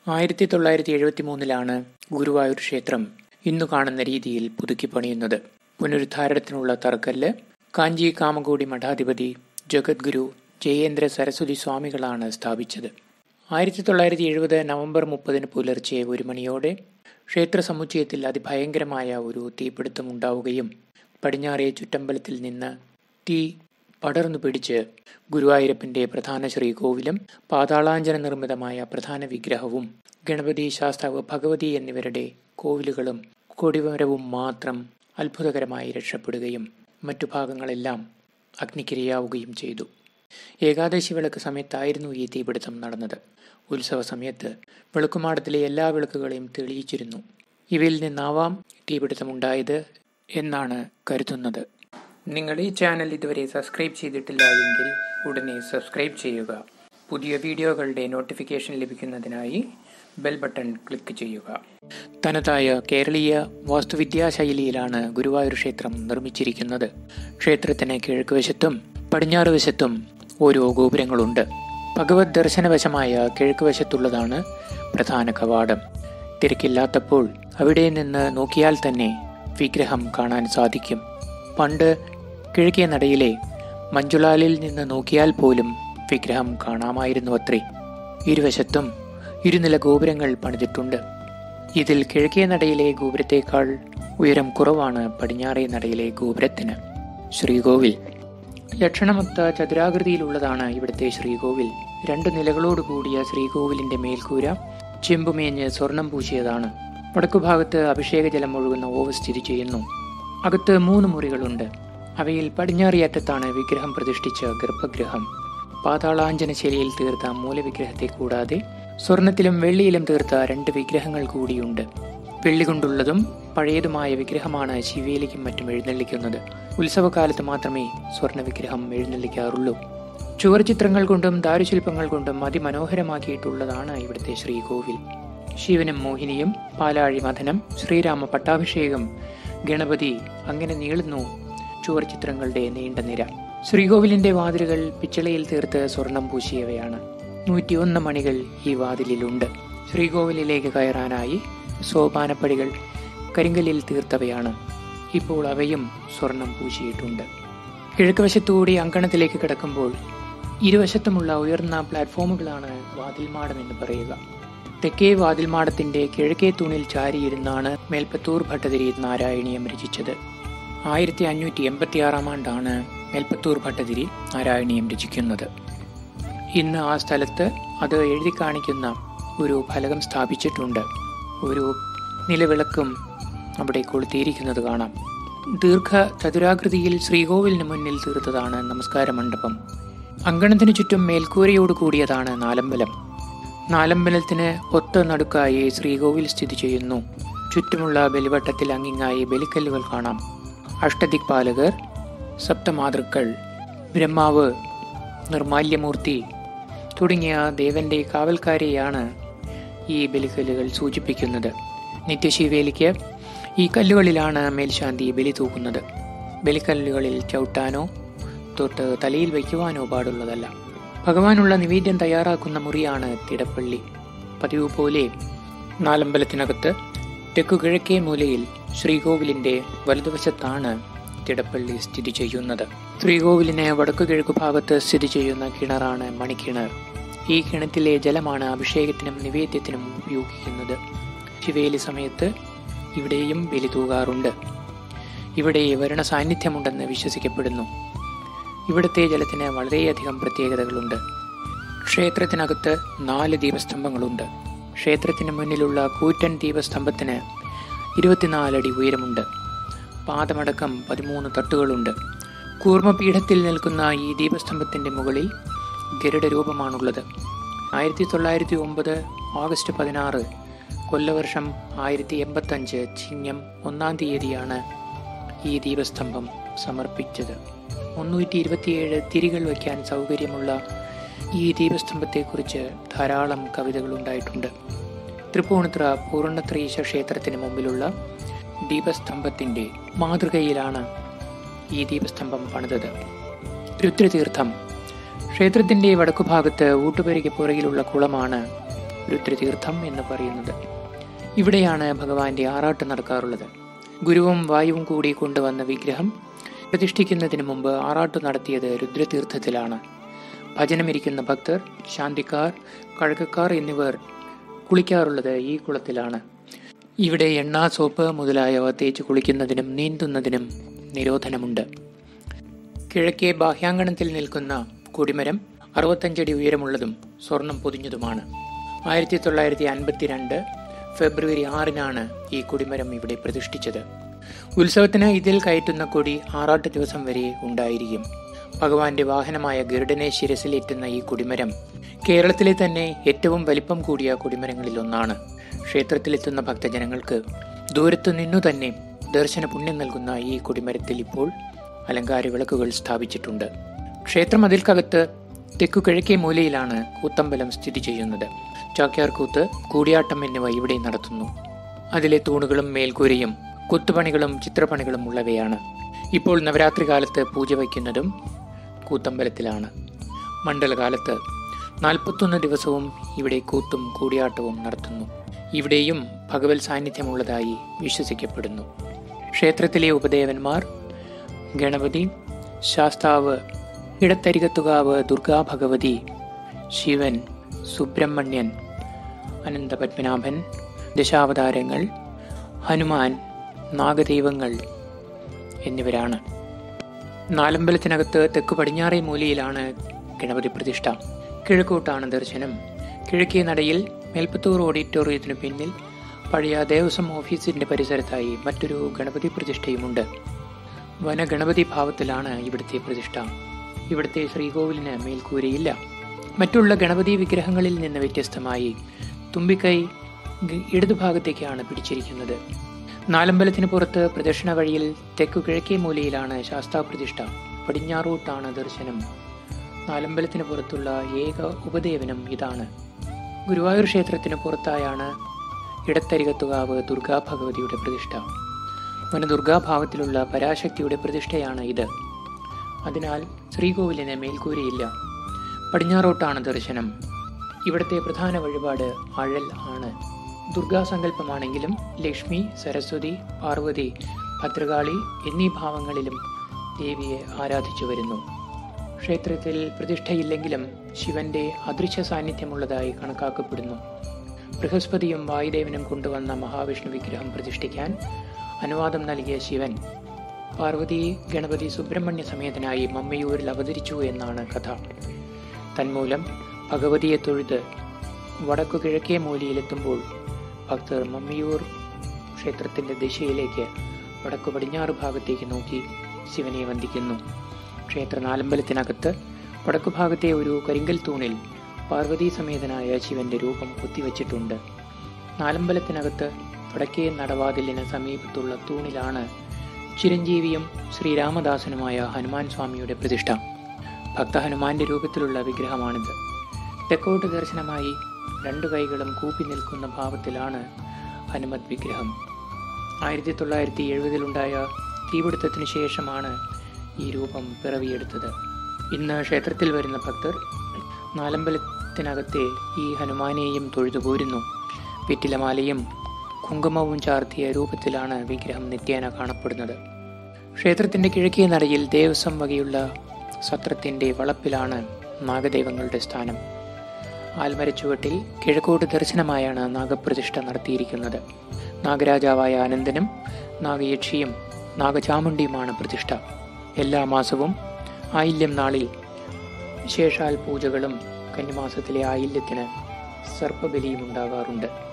ആയിരത്തി തൊള്ളായിരത്തി എഴുപത്തി മൂന്നിലാണ് ഗുരുവായൂർ ക്ഷേത്രം ഇന്നു കാണുന്ന രീതിയിൽ പുതുക്കി പണിയുന്നത് പുനരുദ്ധാരണത്തിനുള്ള തറക്കല്ല് കാഞ്ചി കാമകോടി മഠാധിപതി ജഗദ്ഗുരു ജയേന്ദ്ര സരസ്വതി സ്വാമികളാണ് സ്ഥാപിച്ചത് ആയിരത്തി തൊള്ളായിരത്തി എഴുപത് നവംബർ മുപ്പതിന് പുലർച്ചെ ഒരു മണിയോടെ ക്ഷേത്ര സമുച്ചയത്തിൽ അതിഭയങ്കരമായ ഒരു തീപിടുത്തം ഉണ്ടാവുകയും പടിഞ്ഞാറേ ചുറ്റമ്പലത്തിൽ നിന്ന് തീ പടർന്നു പിടിച്ച് ഗുരുവായൂരപ്പന്റെ പ്രധാന ശ്രീകോവിലും പാതാളാഞ്ജന നിർമ്മിതമായ പ്രധാന വിഗ്രഹവും ഗണപതി ശാസ്താവ് ഭഗവതി എന്നിവരുടെ കോവിലുകളും കൊടിമരവും മാത്രം അത്ഭുതകരമായി രക്ഷപ്പെടുകയും മറ്റു ഭാഗങ്ങളെല്ലാം അഗ്നിക്കിരയാവുകയും ചെയ്തു ഏകാദശി വിളക്ക് സമയത്തായിരുന്നു ഈ തീപിടുത്തം നടന്നത് ഉത്സവ സമയത്ത് വിളക്കുമാടത്തിലെ എല്ലാ വിളക്കുകളെയും തെളിയിച്ചിരുന്നു ഇവയിൽ നിന്നാവാം തീപിടുത്തമുണ്ടായത് എന്നാണ് കരുതുന്നത് നിങ്ങൾ ഈ ചാനൽ ഇതുവരെ സബ്സ്ക്രൈബ് ചെയ്തിട്ടില്ല എങ്കിൽ ഉടനെ സബ്സ്ക്രൈബ് ചെയ്യുക പുതിയ വീഡിയോകളുടെ നോട്ടിഫിക്കേഷൻ ലഭിക്കുന്നതിനായി ബെൽ ബട്ടൺ ക്ലിക്ക് ചെയ്യുക തനതായ കേരളീയ വാസ്തുവിദ്യാ ശൈലിയിലാണ് ഗുരുവായൂർ ക്ഷേത്രം നിർമ്മിച്ചിരിക്കുന്നത് ക്ഷേത്രത്തിന് കിഴക്കുവശത്തും പടിഞ്ഞാറ് വശത്തും ഓരോ ഗോപുരങ്ങളുണ്ട് ഭഗവത് ദർശനവശമായ കിഴക്കുവശത്തുള്ളതാണ് പ്രധാന കവാടം തിരക്കില്ലാത്തപ്പോൾ അവിടെ നിന്ന് നോക്കിയാൽ തന്നെ വിഗ്രഹം കാണാൻ സാധിക്കും പണ്ട് കിഴക്കേ നടയിലെ മഞ്ജുളാലിൽ നിന്ന് നോക്കിയാൽ പോലും വിഗ്രഹം കാണാമായിരുന്നു അത്രേ ഇരുവശത്തും ഇരുനില ഗോപുരങ്ങൾ പണിതിട്ടുണ്ട് ഇതിൽ കിഴക്കേ നടയിലെ ഗോപുരത്തേക്കാൾ ഉയരം കുറവാണ് പടിഞ്ഞാറേ നടയിലെ ഗോപുരത്തിന് ശ്രീകോവിൽ ലക്ഷണമൊത്ത ചതുരാകൃതിയിലുള്ളതാണ് ഇവിടുത്തെ ശ്രീകോവിൽ രണ്ട് നിലകളോട് കൂടിയ ശ്രീകോവിലിന്റെ മേൽക്കൂര ചെമ്പുമേഞ്ഞ് സ്വർണം പൂശിയതാണ് വടക്കുഭാഗത്ത് അഭിഷേക ജലം ഒഴുകുന്ന ഓവ് സ്ഥിതി ചെയ്യുന്നു അകത്ത് മൂന്ന് മുറികളുണ്ട് അവയിൽ പടിഞ്ഞാറിയറ്റത്താണ് വിഗ്രഹം പ്രതിഷ്ഠിച്ച ഗർഭഗൃഹം പാതാളാഞ്ജന ശൈലിയിൽ തീർത്ത മൂലവിഗ്രഹത്തെ കൂടാതെ സ്വർണത്തിലും വെള്ളിയിലും തീർത്ത രണ്ട് വിഗ്രഹങ്ങൾ കൂടിയുണ്ട് വെള്ളി കൊണ്ടുള്ളതും പഴയതുമായ വിഗ്രഹമാണ് ശിവേലിക്കും മറ്റും എഴുന്നള്ളിക്കുന്നത് ഉത്സവകാലത്ത് മാത്രമേ സ്വർണ്ണ വിഗ്രഹം എഴുന്നള്ളിക്കാറുള്ളൂ ചുവർ ചിത്രങ്ങൾ കൊണ്ടും ദാരുശില്പങ്ങൾ കൊണ്ടും അതിമനോഹരമാക്കിയിട്ടുള്ളതാണ് ഇവിടുത്തെ ശ്രീകോവിൽ ശിവനും മോഹിനിയും പാലാഴി മഥനം ശ്രീരാമ പട്ടാഭിഷേകം ഗണപതി അങ്ങനെ നീളുന്നു ചുവർ ചിത്രങ്ങളുടെ നീണ്ട നിര ശ്രീകോവിലിന്റെ വാതിലുകൾ പിച്ചളയിൽ തീർത്ത് സ്വർണം പൂശിയവയാണ് നൂറ്റിയൊന്ന് മണികൾ ഈ വാതിലിലുണ്ട് ശ്രീകോവിലിലേക്ക് കയറാനായി സോപാനപ്പടികൾ കരിങ്കല്ലിൽ തീർത്തവയാണ് ഇപ്പോൾ അവയും സ്വർണം പൂശിയിട്ടുണ്ട് കിഴക്ക് വശത്തുകൂടി അങ്കണത്തിലേക്ക് കിടക്കുമ്പോൾ ഇരുവശത്തുമുള്ള ഉയർന്ന പ്ലാറ്റ്ഫോമുകളാണ് വാതിൽമാടം എന്ന് പറയുക തെക്കേ വാതിൽമാടത്തിന്റെ കിഴക്കേ തൂണിൽ ചാരിയിരുന്നാണ് മേൽപ്പത്തൂർ ഭട്ടതിരി നാരായണീയം രചിച്ചത് ആയിരത്തി അഞ്ഞൂറ്റി എൺപത്തിയാറാം ആണ്ടാണ് മേൽപ്പത്തൂർ ഭട്ടതിരി നാരായണീയം രചിക്കുന്നത് ഇന്ന് ആ സ്ഥലത്ത് അത് എഴുതി കാണിക്കുന്ന ഒരു ഫലകം സ്ഥാപിച്ചിട്ടുണ്ട് ഒരു നിലവിളക്കും അവിടെ കൊളുത്തിയിരിക്കുന്നത് കാണാം ദീർഘ ചതുരാകൃതിയിൽ ശ്രീകോവിലിന് മുന്നിൽ തീർത്തതാണ് നമസ്കാര മണ്ഡപം അങ്കണത്തിനു ചുറ്റും മേൽക്കൂരയോട് കൂടിയതാണ് നാലമ്പലം നാലമ്പലത്തിന് ഒത്ത നടുക്കായി ശ്രീകോവിൽ സ്ഥിതി ചെയ്യുന്നു ചുറ്റുമുള്ള ബലിവട്ടത്തിൽ അങ്ങിങ്ങായി ബലിക്കല്ലുകൾ കാണാം അഷ്ടദിക്പാലകർ സപ്തമാതൃക്കൾ ബ്രഹ്മാവ് നിർമാല്യമൂർത്തി തുടങ്ങിയ ദേവന്റെ കാവൽക്കാരെയാണ് ഈ ബലിക്കല്ലുകൾ സൂചിപ്പിക്കുന്നത് നിത്യശിവേലിക്ക് ഈ കല്ലുകളിലാണ് മേൽശാന്തി ബലി തൂക്കുന്നത് ബലിക്കല്ലുകളിൽ ചവിട്ടാനോ തൊട്ട് തലയിൽ വയ്ക്കുവാനോ പാടുള്ളതല്ല ഭഗവാനുള്ള നിവേദ്യം തയ്യാറാക്കുന്ന മുറിയാണ് തിടപ്പള്ളി പതിവ് പോലെ നാലമ്പലത്തിനകത്ത് തെക്കു കിഴക്കേ മൂലയിൽ ശ്രീകോവിലിന്റെ വലതുവശത്താണ് തിടപ്പള്ളി സ്ഥിതി ചെയ്യുന്നത് ശ്രീകോവിലിന് വടക്കു കിഴക്കു ഭാഗത്ത് സ്ഥിതി ചെയ്യുന്ന കിണറാണ് മണിക്കിണർ ഈ കിണറ്റിലെ ജലമാണ് അഭിഷേകത്തിനും നിവേദ്യത്തിനും ഉപയോഗിക്കുന്നത് ശിവേലി സമയത്ത് ഇവിടെയും ബലി തൂകാറുണ്ട് ഇവിടെ വരണ സാന്നിധ്യമുണ്ടെന്ന് വിശ്വസിക്കപ്പെടുന്നു ഇവിടുത്തെ ജലത്തിന് വളരെയധികം പ്രത്യേകതകളുണ്ട് ക്ഷേത്രത്തിനകത്ത് നാല് ദീപസ്തംഭങ്ങളുണ്ട് ക്ഷേത്രത്തിന് മുന്നിലുള്ള കൂറ്റൻ ദീപസ്തംഭത്തിന് ഇരുപത്തിനാലടി ഉയരമുണ്ട് പാദമടക്കം പതിമൂന്ന് തട്ടുകളുണ്ട് കൂർമ്മപീഠത്തിൽ നിൽക്കുന്ന ഈ ദീപസ്തംഭത്തിന്റെ മുകളിൽ ഗരുഡ രൂപമാണുള്ളത് ആയിരത്തി തൊള്ളായിരത്തി ഒമ്പത് ഓഗസ്റ്റ് പതിനാറ് കൊല്ലവർഷം ആയിരത്തി എൺപത്തഞ്ച് ചിങ്ങം ഒന്നാം തീയതിയാണ് ഈ ദീപസ്തംഭം സമർപ്പിച്ചത് മുന്നൂറ്റി ഇരുപത്തിയേഴ് തിരികൾ വയ്ക്കാൻ സൗകര്യമുള്ള ഈ ദീപസ്തംഭത്തെക്കുറിച്ച് ധാരാളം കവിതകൾ ഉണ്ടായിട്ടുണ്ട് തൃപ്പൂണിത്തുറ പൂർണ്ണത്രീശ ക്ഷേത്രത്തിന് മുമ്പിലുള്ള ദീപസ്തംഭത്തിന്റെ മാതൃകയിലാണ് ഈ ദീപസ്തംഭം പണിതത് രുദ്രതീർത്ഥം ക്ഷേത്രത്തിന്റെ വടക്കുഭാഗത്ത് ഊട്ടുപെരുകി പുറകിലുള്ള കുളമാണ് രുദ്രതീർത്ഥം എന്ന് പറയുന്നത് ഇവിടെയാണ് ഭഗവാന്റെ ആറാട്ട് നടക്കാറുള്ളത് ഗുരുവും വായുവും കൂടി കൊണ്ടുവന്ന വിഗ്രഹം പ്രതിഷ്ഠിക്കുന്നതിന് മുമ്പ് ആറാട്ട് നടത്തിയത് രുദ്രതീർത്ഥത്തിലാണ് ഭജനമിരിക്കുന്ന ഭക്തർ ശാന്തിക്കാർ കഴകക്കാർ എന്നിവർ കുളിക്കാറുള്ളത് ഈ കുളത്തിലാണ് ഇവിടെ എണ്ണ സോപ്പ് മുതലായവ തേച്ച് കുളിക്കുന്നതിനും നീന്തുന്നതിനും നിരോധനമുണ്ട് കിഴക്കേ ബാഹ്യാങ്കണത്തിൽ നിൽക്കുന്ന കൊടിമരം അറുപത്തഞ്ചടി ഉയരമുള്ളതും സ്വർണം പൊതിഞ്ഞതുമാണ് ആയിരത്തി തൊള്ളായിരത്തി അൻപത്തിരണ്ട് ഫെബ്രുവരി ആറിനാണ് ഈ കൊടിമരം ഇവിടെ പ്രതിഷ്ഠിച്ചത് ഉത്സവത്തിന് ഇതിൽ കയറ്റുന്ന കൊടി ആറാട്ട് ദിവസം വരെ ഉണ്ടായിരിക്കും ഭഗവാന്റെ വാഹനമായ ഗരുഡനെ ശിരസിലേറ്റുന്ന ഈ കൊടിമരം കേരളത്തിലെ തന്നെ ഏറ്റവും വലിപ്പം കൂടിയ കൊടിമരങ്ങളിൽ ഒന്നാണ് ക്ഷേത്രത്തിലെത്തുന്ന ഭക്തജനങ്ങൾക്ക് ദൂരത്തു നിന്നു തന്നെ ദർശന പുണ്യം നൽകുന്ന ഈ കൊടിമരത്തിൽ ഇപ്പോൾ അലങ്കാര വിളക്കുകൾ സ്ഥാപിച്ചിട്ടുണ്ട് ക്ഷേത്രം അതിൽക്കകത്ത് തെക്കു കിഴക്കേ മൂലയിലാണ് കൂത്തമ്പലം സ്ഥിതി ചെയ്യുന്നത് ചാക്യാർകൂത്ത് കൂടിയാട്ടം എന്നിവ ഇവിടെ നടത്തുന്നു അതിലെ തൂണുകളും മേൽക്കൂരയും കൊത്തുപണികളും ചിത്രപ്പണികളും ഉള്ളവയാണ് ഇപ്പോൾ നവരാത്രി കാലത്ത് പൂജ വയ്ക്കുന്നതും കൂത്തമ്പലത്തിലാണ് മണ്ഡലകാലത്ത് നാൽപ്പത്തൊന്ന് ദിവസവും ഇവിടെ കൂത്തും കൂടിയാട്ടവും നടത്തുന്നു ഇവിടെയും ഭഗവത് സാന്നിധ്യമുള്ളതായി വിശ്വസിക്കപ്പെടുന്നു ക്ഷേത്രത്തിലെ ഉപദേവന്മാർ ഗണപതി ശാസ്താവ് ഇടത്തരികത്തുകാവ് ദുർഗാ ഭഗവതി ശിവൻ സുബ്രഹ്മണ്യൻ അനന്തപത്മനാഭൻ ദശാവതാരങ്ങൾ ഹനുമാൻ നാഗദൈവങ്ങൾ എന്നിവരാണ് നാലമ്പലത്തിനകത്ത് തെക്ക് പടിഞ്ഞാറേ മൂലയിലാണ് ഗണപതി പ്രതിഷ്ഠ കിഴക്കോട്ടാണ് ദർശനം കിഴക്കേ നടയിൽ മേൽപ്പത്തൂർ ഓഡിറ്റോറിയത്തിനു പിന്നിൽ പഴയ ദേവസ്വം ഓഫീസിന്റെ പരിസരത്തായി മറ്റൊരു ഗണപതി പ്രതിഷ്ഠയുമുണ്ട് വനഗണപതി ഭാവത്തിലാണ് ഇവിടുത്തെ പ്രതിഷ്ഠ ഇവിടുത്തെ ശ്രീകോവിലിന് മേൽക്കൂരയില്ല മറ്റുള്ള ഗണപതി വിഗ്രഹങ്ങളിൽ നിന്ന് വ്യത്യസ്തമായി തുമ്പിക്കൈ ഗ- ഇടതുഭാഗത്തേക്കാണ് പിടിച്ചിരിക്കുന്നത് നാലമ്പലത്തിന് പുറത്ത് പ്രദക്ഷിണ വഴിയിൽ തെക്കു കിഴക്കേ മൂലയിലാണ് ശാസ്താ പ്രതിഷ്ഠ പടിഞ്ഞാറോട്ടാണ് ദർശനം നാലമ്പലത്തിന് പുറത്തുള്ള ഏക ഉപദേവനം ഇതാണ് ഗുരുവായൂർ ക്ഷേത്രത്തിന് പുറത്തായാണ് ഇടത്തരികത്തുകാവ് ദുർഗാ ഭഗവതിയുടെ പ്രതിഷ്ഠ വനദുർഗാഭാവത്തിലുള്ള പരാശക്തിയുടെ പ്രതിഷ്ഠയാണ് ഇത് അതിനാൽ ശ്രീകോവിലിന് മേൽക്കൂരയില്ല പടിഞ്ഞാറോട്ടാണ് ദർശനം ഇവിടുത്തെ പ്രധാന വഴിപാട് അഴൽ ആണ് ദുർഗാസങ്കല്പമാണെങ്കിലും ലക്ഷ്മി സരസ്വതി പാർവതി ഭദ്രകാളി എന്നീ ഭാവങ്ങളിലും ദേവിയെ ആരാധിച്ചു വരുന്നു ക്ഷേത്രത്തിൽ പ്രതിഷ്ഠയില്ലെങ്കിലും ശിവന്റെ അദൃശ്യ സാന്നിധ്യമുള്ളതായി കണക്കാക്കപ്പെടുന്നു ബൃഹസ്പതിയും വായുദേവനും കൊണ്ടുവന്ന മഹാവിഷ്ണു വിഗ്രഹം പ്രതിഷ്ഠിക്കാൻ അനുവാദം നൽകിയ ശിവൻ പാർവതി ഗണപതി സുബ്രഹ്മണ്യ സമേതനായി മമ്മയൂരിൽ അവതരിച്ചു എന്നാണ് കഥ തന്മൂലം ഭഗവതിയെ തൊഴുത് വടക്കു കിഴക്കേ മൂലയിലെത്തുമ്പോൾ ഭക്തർ മമ്മിയൂർ ക്ഷേത്രത്തിന്റെ ദിശയിലേക്ക് വടക്കു പടിഞ്ഞാറ് ഭാഗത്തേക്ക് നോക്കി ശിവനെ വന്ദിക്കുന്നു ക്ഷേത്ര നാലമ്പലത്തിനകത്ത് വടക്കു ഭാഗത്തെ ഒരു കരിങ്കൽ തൂണിൽ പാർവതീ സമേതനായ ശിവന്റെ രൂപം കൊത്തിവച്ചിട്ടുണ്ട് നാലമ്പലത്തിനകത്ത് വടക്കേ നടവാതിലിന് സമീപത്തുള്ള തൂണിലാണ് ചിരഞ്ജീവിയും ശ്രീരാമദാസനുമായ ഹനുമാൻ സ്വാമിയുടെ പ്രതിഷ്ഠ ഭക്ത ഹനുമാന്റെ രൂപത്തിലുള്ള വിഗ്രഹമാണിത് തെക്കോട്ട് ദർശനമായി രണ്ടു കൈകളും കൂപ്പി നിൽക്കുന്ന ഭാവത്തിലാണ് ഹനുമത് വിഗ്രഹം ആയിരത്തി തൊള്ളായിരത്തി എഴുപതിലുണ്ടായ തീപിടുത്തത്തിനു ശേഷമാണ് ഈ രൂപം പിറവിയെടുത്തത് ഇന്ന് ക്ഷേത്രത്തിൽ വരുന്ന ഭക്തർ നാലമ്പലത്തിനകത്തെ ഈ ഹനുമാനെയും തൊഴുതു പോരുന്നു വെറ്റിലമാലയും കുങ്കുമവും ചാർത്തിയ രൂപത്തിലാണ് വിഗ്രഹം നിത്യേന കാണപ്പെടുന്നത് ക്ഷേത്രത്തിന്റെ കിഴക്കേ നടയിൽ ദേവസ്വം വകയുള്ള സത്രത്തിന്റെ വളപ്പിലാണ് നാഗദൈവങ്ങളുടെ സ്ഥാനം ആൽമരച്ചുവട്ടിൽ കിഴക്കോട്ട് ദർശനമായാണ് നാഗപ്രതിഷ്ഠ നടത്തിയിരിക്കുന്നത് നാഗരാജാവായ അനന്തനും നാഗയക്ഷിയും നാഗചാമുണ്ടിയുമാണ് പ്രതിഷ്ഠ എല്ലാ മാസവും ആയില്യം നാളിൽ വിശേഷാൽ പൂജകളും കന്നിമാസത്തിലെ ആയില്യത്തിന് സർപ്പബലിയും ഉണ്ടാകാറുണ്ട്